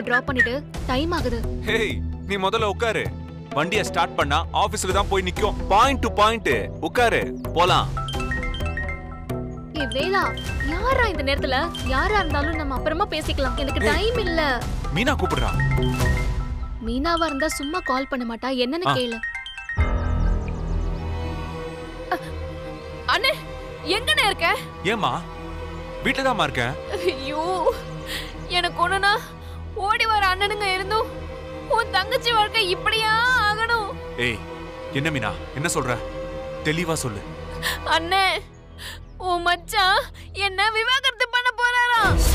Drop பண்ணிட்டு time ஆகுது hey நீ முதல்ல உட்காரு வண்டிய ஸ்டார்ட் பண்ணா ஆபீஸ்ல தான் போய் நிக்கும் பாயிண்ட் டு பாயிண்ட் உட்காரு போலாம் ஏய் வேலா யாரா இந்த நேரத்துல யாரா இருந்தாலும் நம்ம அப்புறமா பேசிக்கலாம் எனக்கு டைம் இல்ல மீனா கூப்பிடுறா மீனாவா இருந்தா சும்மா கால் பண்ண மாட்டா என்னன்னு ஆ. கேளு அண்ணே எங்கண்ணே இருக்க ஏமா வீட்டுல தான்மா இருக்கேன் ஐயோ எனக்கு ஒண்ணுனா ஓடி வர அண்ணனுங்க இருந்தும் உன் தங்கச்சி வாழ்க்கை இப்படியா ஆகணும் ஏய் என்ன மீனா என்ன சொல்ற தெளிவா சொல்லு அண்ணே உன் மச்சான் என்ன விவாகரத்து பண்ண போறாராம்